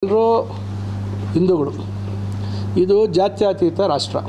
ಎಲ್ಲರೂ ಹಿಂದೂಗಳು ಇದು ಜಾತ್ಯತೀತ ರಾಷ್ಟ್ರ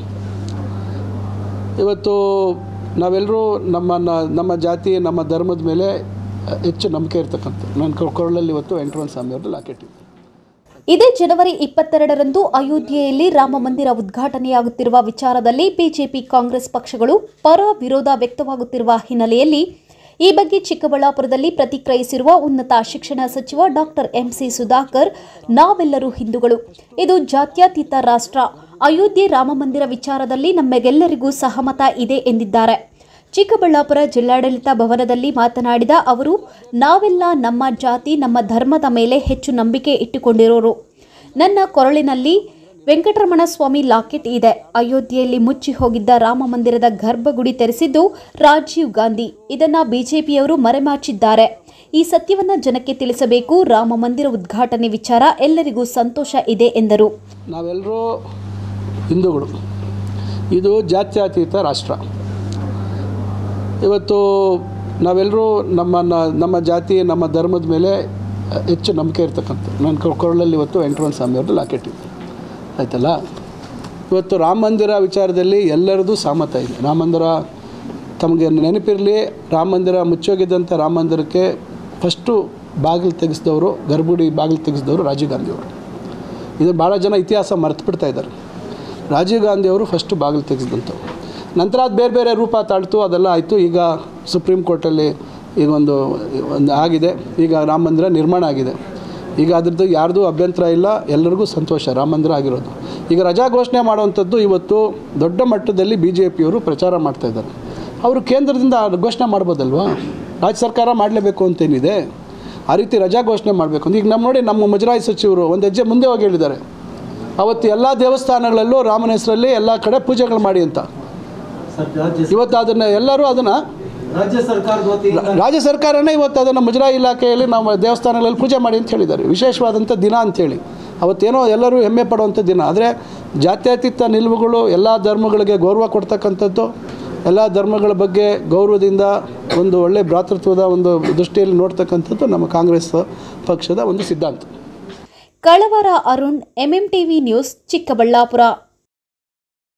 ಇವತ್ತು ನಾವೆಲ್ಲರೂ ನಮ್ಮ ನಮ್ಮ ಜಾತಿ ನಮ್ಮ ಧರ್ಮದ ಮೇಲೆ ಹೆಚ್ಚು ನಂಬಿಕೆ ಇರ್ತಕ್ಕಂಥ ನನ್ನ ಕೊರಳಲ್ಲಿ ಇವತ್ತು ವೆಂಕಟರಮಣ ಸ್ವಾಮಿ ಅವ್ರದ್ದು ಲಾಕೆಟ್ ಇದೆ ಇದೇ ಜನವರಿ ಇಪ್ಪತ್ತೆರಡರಂದು ಅಯೋಧ್ಯೆಯಲ್ಲಿ ರಾಮ ಮಂದಿರ ಉದ್ಘಾಟನೆಯಾಗುತ್ತಿರುವ ವಿಚಾರದಲ್ಲಿ ಬಿಜೆಪಿ ಕಾಂಗ್ರೆಸ್ ಪಕ್ಷಗಳು ಪರ ವಿರೋಧ ವ್ಯಕ್ತವಾಗುತ್ತಿರುವ ಹಿನ್ನೆಲೆಯಲ್ಲಿ ಈ ಬಗ್ಗೆ ಚಿಕ್ಕಬಳ್ಳಾಪುರದಲ್ಲಿ ಪ್ರತಿಕ್ರಿಯಿಸಿರುವ ಉನ್ನತ ಶಿಕ್ಷಣ ಸಚಿವ ಡಾಕ್ಟರ್ ಎಂಸಿ ಸುಧಾಕರ್ ನಾವೆಲ್ಲರೂ ಹಿಂದೂಗಳು ಇದು ಜಾತ್ಯತೀತ ರಾಷ್ಟ್ರ ಅಯೋಧ್ಯೆ ರಾಮ ಮಂದಿರ ವಿಚಾರದಲ್ಲಿ ನಮ್ಮೆಗೆಲ್ಲರಿಗೂ ಸಹಮತ ಇದೆ ಎಂದಿದ್ದಾರೆ ಚಿಕ್ಕಬಳ್ಳಾಪುರ ಜಿಲ್ಲಾಡಳಿತ ಭವನದಲ್ಲಿ ಮಾತನಾಡಿದ ಅವರು ನಾವೆಲ್ಲ ನಮ್ಮ ಜಾತಿ ನಮ್ಮ ಧರ್ಮದ ಮೇಲೆ ಹೆಚ್ಚು ನಂಬಿಕೆ ಇಟ್ಟುಕೊಂಡಿರೋರು ನನ್ನ ಕೊರಳಿನಲ್ಲಿ ವೆಂಕಟರಮಣ ಸ್ವಾಮಿ ಲಾಕೆಟ್ ಇದೆ ಅಯೋಧ್ಯೆಯಲ್ಲಿ ಮುಚ್ಚಿ ಹೋಗಿದ್ದ ರಾಮ ಮಂದಿರದ ಗರ್ಭಗುಡಿ ತೆರೆಸಿದ್ದು ರಾಜೀವ್ ಗಾಂಧಿ ಇದನ್ನ ಬಿಜೆಪಿಯವರು ಮರೆಮಾಚಿದ್ದಾರೆ ಈ ಸತ್ಯವನ್ನ ಜನಕ್ಕೆ ತಿಳಿಸಬೇಕು ರಾಮ ಮಂದಿರ ಉದ್ಘಾಟನೆ ವಿಚಾರ ಎಲ್ಲರಿಗೂ ಸಂತೋಷ ಇದೆ ಎಂದರು ನಾವೆಲ್ಲರೂ ಹಿಂದೂಗಳು ಇದು ಜಾತ್ಯತೀತ ರಾಷ್ಟ್ರ ಇವತ್ತು ನಾವೆಲ್ಲರೂ ನಮ್ಮ ನಮ್ಮ ಜಾತಿ ನಮ್ಮ ಧರ್ಮದ ಮೇಲೆ ಹೆಚ್ಚು ನಂಬಿಕೆ ಇರ್ತಕ್ಕಂಥ ನನ್ನ ಕೊರಳಲ್ಲಿ ಇವತ್ತು ವೆಂಕಟರಮಣ ಸ್ವಾಮಿ ಅವ್ರದ್ದು ಲಾಕೆಟ್ ಇದೆ ಆಯ್ತಲ್ಲ ಇವತ್ತು ರಾಮ ಮಂದಿರ ವಿಚಾರದಲ್ಲಿ ಎಲ್ಲರದ್ದು ಸಹಮತ ಇದೆ ರಾಮ ಮಂದಿರ ತಮಗೆ ನೆನಪಿರಲಿ ರಾಮ ಮಂದಿರ ಮುಚ್ಚೋಗಿದ್ದಂಥ ರಾಮ ಮಂದಿರಕ್ಕೆ ಫಸ್ಟು ಬಾಗಿಲು ತೆಗೆಸಿದವರು ಗರ್ಭಗುಡಿ ಬಾಗಿಲು ತೆಗೆಸಿದವರು ರಾಜೀವ್ ಗಾಂಧಿಯವರು ಇದು ಭಾಳ ಜನ ಇತಿಹಾಸ ಮರೆತು ಬಿಡ್ತಾ ಇದ್ದಾರೆ ರಾಜೀವ್ ಗಾಂಧಿ ಅವರು ಫಸ್ಟು ಬಾಗಿಲು ತೆಗೆಸಿದಂಥವು ನಂತರ ಅದು ಬೇರೆ ಬೇರೆ ರೂಪ ತಾಳ್ತು ಅದೆಲ್ಲ ಆಯಿತು ಈಗ ಸುಪ್ರೀಂ ಕೋರ್ಟಲ್ಲಿ ಈಗ ಒಂದು ಒಂದು ಆಗಿದೆ ಈಗ ರಾಮ ಮಂದಿರ ನಿರ್ಮಾಣ ಆಗಿದೆ ಈಗ ಅದ್ರದ್ದು ಯಾರ್ದು ಅಭ್ಯಂತರ ಇಲ್ಲ ಎಲ್ಲರಿಗೂ ಸಂತೋಷ ರಾಮ ಮಂದಿರ ಆಗಿರೋದು ಈಗ ರಜಾ ಘೋಷಣೆ ಮಾಡುವಂಥದ್ದು ಇವತ್ತು ದೊಡ್ಡ ಮಟ್ಟದಲ್ಲಿ ಬಿ ಜೆ ಪಿಯವರು ಪ್ರಚಾರ ಮಾಡ್ತಾ ಇದ್ದಾರೆ ಅವರು ಕೇಂದ್ರದಿಂದ ಘೋಷಣೆ ಮಾಡ್ಬೋದಲ್ವಾ ರಾಜ್ಯ ಸರ್ಕಾರ ಮಾಡಲೇಬೇಕು ಅಂತೇನಿದೆ ಆ ರೀತಿ ರಜಾ ಘೋಷಣೆ ಮಾಡಬೇಕು ಅಂತ ಈಗ ನಮ್ಮ ನೋಡಿ ನಮ್ಮ ಮುಜರಾಯಿ ಸಚಿವರು ಒಂದು ಹೆಜ್ಜೆ ಮುಂದೆ ಹೋಗಿ ಹೇಳಿದ್ದಾರೆ ಅವತ್ತು ಎಲ್ಲ ದೇವಸ್ಥಾನಗಳಲ್ಲೂ ರಾಮನ ಹೆಸರಲ್ಲಿ ಎಲ್ಲ ಕಡೆ ಪೂಜೆಗಳು ಮಾಡಿ ಅಂತ ಇವತ್ತು ಅದನ್ನು ಎಲ್ಲರೂ ಅದನ್ನು ರಾಜ್ಯ ಸರ್ಕಾರದ ವತಿಯಿಂದ ರಾಜ್ಯ ಸರ್ಕಾರನೇ ಇವತ್ತು ಅದನ್ನು ಮುಜರಾಯಿ ಇಲಾಖೆಯಲ್ಲಿ ನಾವು ದೇವಸ್ಥಾನಗಳಲ್ಲಿ ಪೂಜೆ ಮಾಡಿ ಅಂತ ಹೇಳಿದ್ದಾರೆ ವಿಶೇಷವಾದಂಥ ದಿನ ಅಂಥೇಳಿ ಅವತ್ತೇನೋ ಎಲ್ಲರೂ ಹೆಮ್ಮೆ ಪಡುವಂಥ ದಿನ ಆದರೆ ಜಾತ್ಯತೀತ ನಿಲುವುಗಳು ಎಲ್ಲ ಧರ್ಮಗಳಿಗೆ ಗೌರವ ಕೊಡ್ತಕ್ಕಂಥದ್ದು ಎಲ್ಲ ಧರ್ಮಗಳ ಬಗ್ಗೆ ಗೌರವದಿಂದ ಒಂದು ಒಳ್ಳೆಯ ಭ್ರಾತೃತ್ವದ ಒಂದು ದೃಷ್ಟಿಯಲ್ಲಿ ನೋಡ್ತಕ್ಕಂಥದ್ದು ನಮ್ಮ ಕಾಂಗ್ರೆಸ್ ಪಕ್ಷದ ಒಂದು ಸಿದ್ಧಾಂತ ಕಳವರ ಅರುಣ್ ಎಂಎಂಟಿವಿ ನ್ಯೂಸ್ ಚಿಕ್ಕಬಳ್ಳಾಪುರ